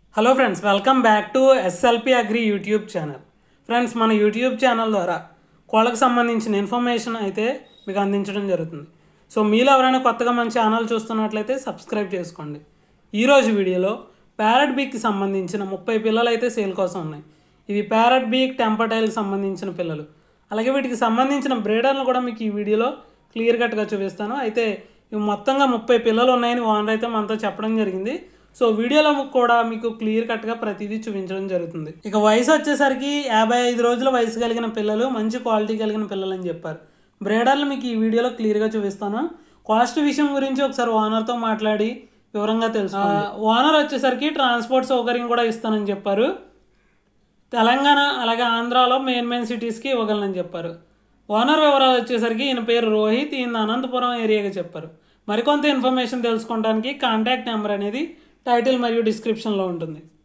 hello friends welcome back to SLP agri YouTube channel friends మన YouTube channel ద్వారా కోళ్ళకు సంబంధించిన ఇన్ఫర్మేషన్ అయితే మీకు అందించడం జరుగుతుంది సో మీలో ఎవరైనా కొత్తగా మన ఛానల్ చూస్తున్నట్లయితే సబ్స్క్రైబ్ చేసుకోండి ఈరోజు వీడియోలో ప్యారెట్ బీక్కి సంబంధించిన ముప్పై పిల్లలు అయితే సేల్ కోసం ఉన్నాయి ఇవి ప్యారెట్ బీక్ టెంపటైల్కి సంబంధించిన పిల్లలు అలాగే వీటికి సంబంధించిన బ్రీడర్లు కూడా మీకు ఈ వీడియోలో క్లియర్ కట్గా చూపిస్తాను అయితే ఇవి మొత్తంగా ముప్పై పిల్లలు ఉన్నాయని ఓనర్ అయితే మనతో చెప్పడం జరిగింది సో వీడియోలో కూడా మీకు క్లియర్ కట్గా ప్రతిదీ చూపించడం జరుగుతుంది ఇక వయసు వచ్చేసరికి యాభై ఐదు రోజుల వయసు కలిగిన పిల్లలు మంచి క్వాలిటీ కలిగిన పిల్లలు అని చెప్పారు బ్రీడర్లు మీకు ఈ వీడియోలో క్లియర్గా చూపిస్తాను కాస్ట్ విషయం గురించి ఒకసారి ఓనర్తో మాట్లాడి వివరంగా తెలుసు ఓనర్ వచ్చేసరికి ట్రాన్స్పోర్ట్ సౌకర్యం కూడా ఇస్తానని చెప్పారు తెలంగాణ అలాగే ఆంధ్రాలో మెయిన్ మెయిన్ సిటీస్కి ఇవ్వగలనని చెప్పారు ఓనర్ వివరాలు వచ్చేసరికి ఈయన పేరు రోహిత్ ఈయన అనంతపురం ఏరియాగా చెప్పారు మరికొంత ఇన్ఫర్మేషన్ తెలుసుకోవడానికి కాంటాక్ట్ నెంబర్ అనేది టైటిల్ మరియు డిస్క్రిప్షన్లో ఉంటుంది